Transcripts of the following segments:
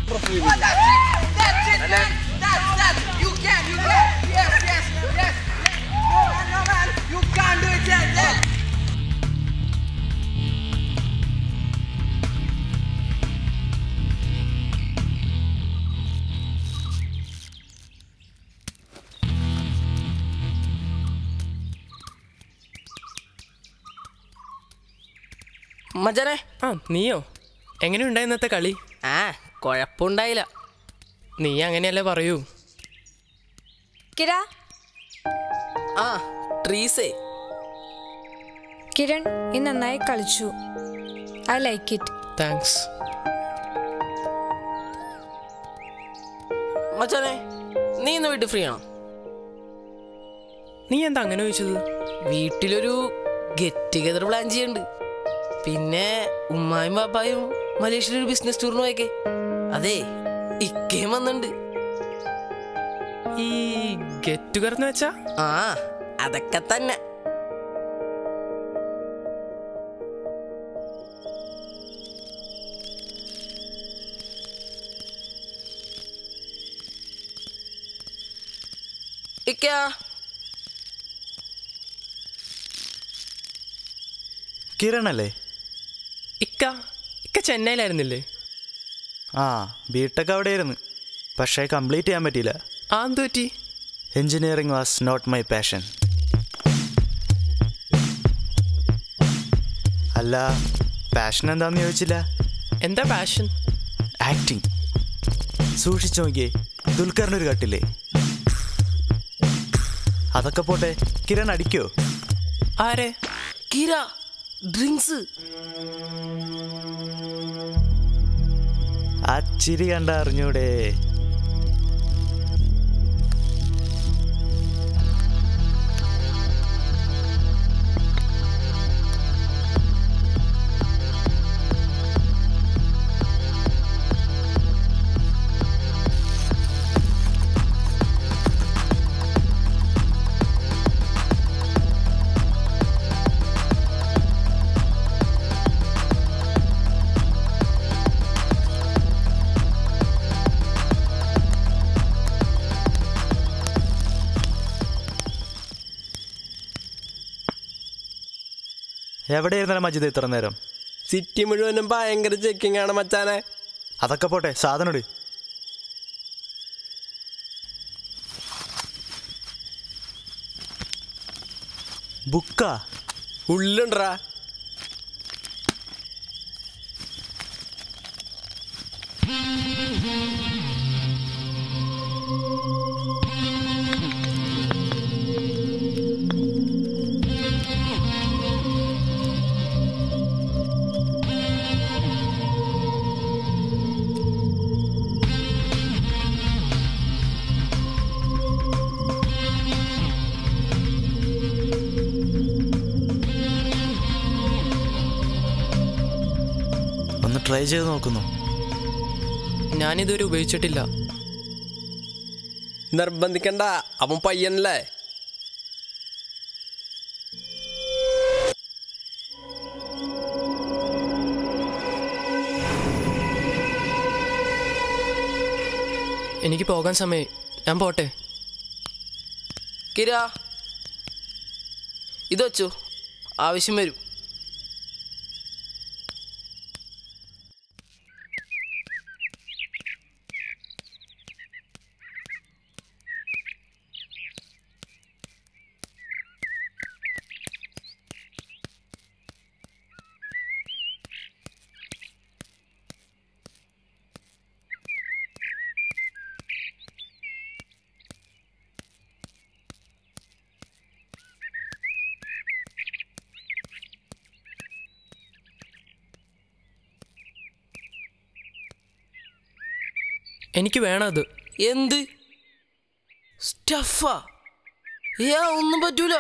That's it! That's it, man! That's that! You can, you can! Yes, yes, yes! No, man, no, man! You can't do it, yes, yes! മജനെ ആ നീയോ എങ്ങനെയുണ്ടായി ഇന്നത്തെ കളി ആ കുഴപ്പമുണ്ടായില്ല നീ അങ്ങനെയല്ലേ പറയൂ കിര ആ ട്രീസേ കിരൺ ഈ നന്നായി കളിച്ചു ഐ ലൈക്ക് ഇറ്റ് താങ്ക്സ് മച്ചാനെ നീ ഇന്ന് വീട്ടിൽ ഫ്രീ ആണോ നീ എന്താ അങ്ങനെ ചോദിച്ചത് വീട്ടിലൊരു ഗെറ്റ് ടുഗദർ പ്ലാൻ ചെയ്യുന്നുണ്ട് പിന്നെ ഉമ്മായും പാപ്പായും മലേഷ്യയിൽ ഒരു ബിസിനസ് ടൂറിന് പോയേക്കെ അതെ ഇക്കയും വന്നിട്ടുണ്ട് ഈ ഗെറ്റ് ടുഗർ എന്ന് വെച്ചാ ആ അതൊക്കെ തന്നെ ഇക്ക കിരണല്ലേ ഇക്ക ഇക്ക ചെന്നൈയിലായിരുന്നില്ലേ ആ ബിടെക് അവിടെയായിരുന്നു പക്ഷേ കംപ്ലീറ്റ് ചെയ്യാൻ പറ്റിയില്ല ആ എന്ത് പറ്റി engineering was not my passion അല്ല പാഷൻ എന്താന്ന് ചോദിച്ചില്ല എന്താ പാഷൻ ആക്ടിങ് സൂക്ഷിച്ചു നോക്കിയേ ദുൽഖറിൻ്റെ ഒരു കട്ടില്ലേ അതൊക്കെ പോട്ടെ കിരൺ അടിക്കോ ആരെ കീര ഡ്രിങ്ക്സ് ആ ചിരി കണ്ട അറിഞ്ഞൂടെ എവിടെയായിരുന്നല്ലോ മജിദ് ഇത്ര നേരം സിറ്റി മുഴുവനും ഭയങ്കര ചെക്കിംഗ് ആണ് മച്ചാനെ അതൊക്കെ പോട്ടെ സാധനം ഇട് ബുക്കാ ഉള്ളുണ്ടാ ഒന്ന് ട്രൈ ചെയ്ത് നോക്കുന്നു ഞാനിതുവരെ ഉപയോഗിച്ചിട്ടില്ല നിർബന്ധിക്കണ്ട അവൻ പയ്യനല്ലേ എനിക്ക് പോകാൻ സമയമായി ഞാൻ പോട്ടെ കിര ഇത് വെച്ചു ആവശ്യം വരും എനിക്ക് വേണം അത് എന്ത് സ്റ്റഫാ ഏ ഒന്നും പറ്റൂല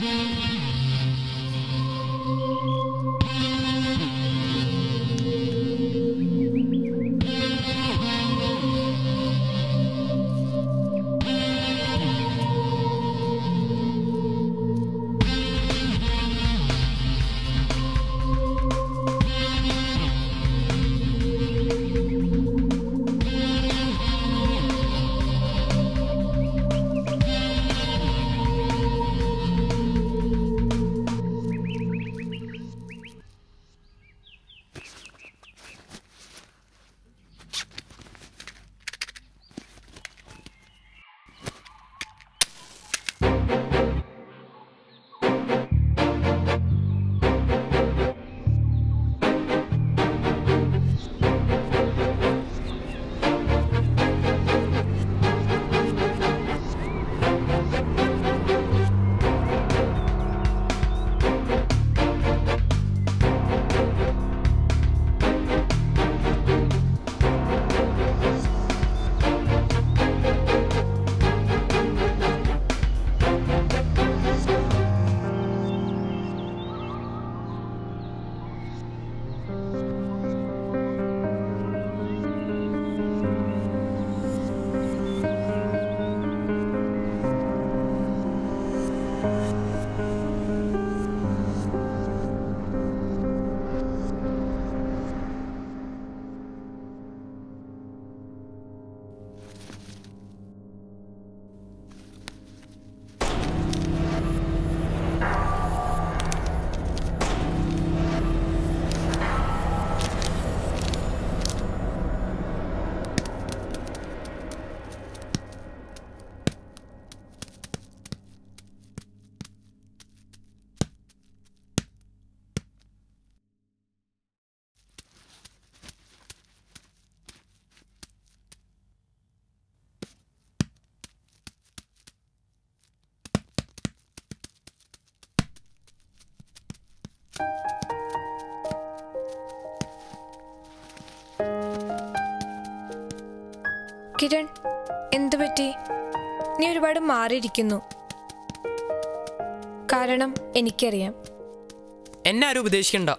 കിരൺ എന്തു പറ്റി നീ ഒരുപാട് മാറിയിരിക്കുന്നു കാരണം എനിക്കറിയാം എന്നെ ആരും ഉപദേശിക്കണ്ട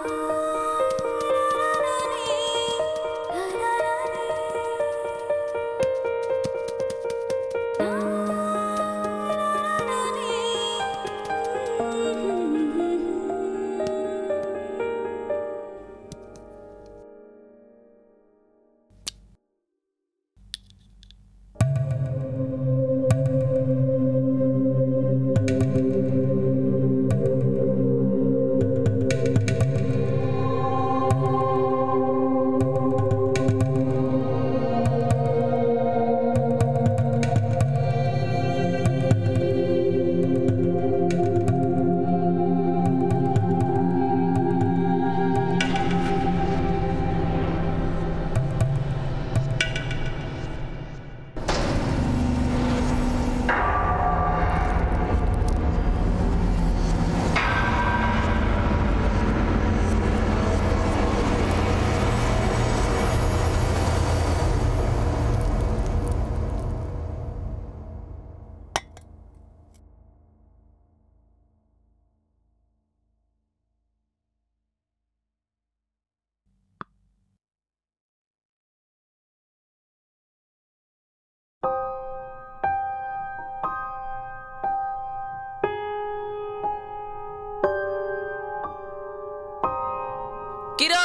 കിരോ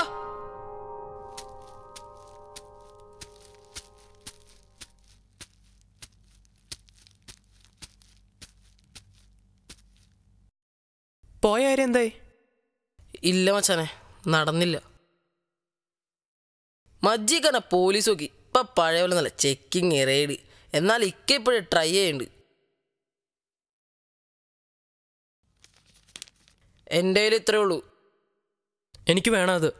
പോയ കാര്യം എന്തായി ഇല്ല മച്ചാനെ നടന്നില്ല മജ്ജിക്കണ പോലീസ് നോക്കി ഇപ്പൊ പഴയ പോലെ നല്ല ചെക്കിങ് റെയ്ഡ് എന്നാൽ ഇക്ക ഇപ്പോഴും ട്രൈ ചെയ്യുന്നുണ്ട് എൻ്റെ കയ്യിൽ ഇത്രേ ഉള്ളൂ എനിക്ക് വേണം അത്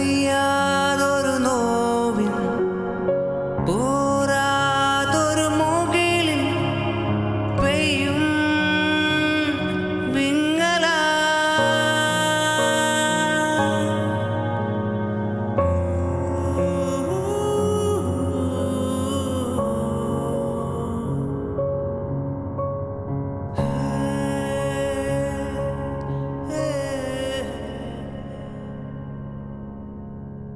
അറിയാ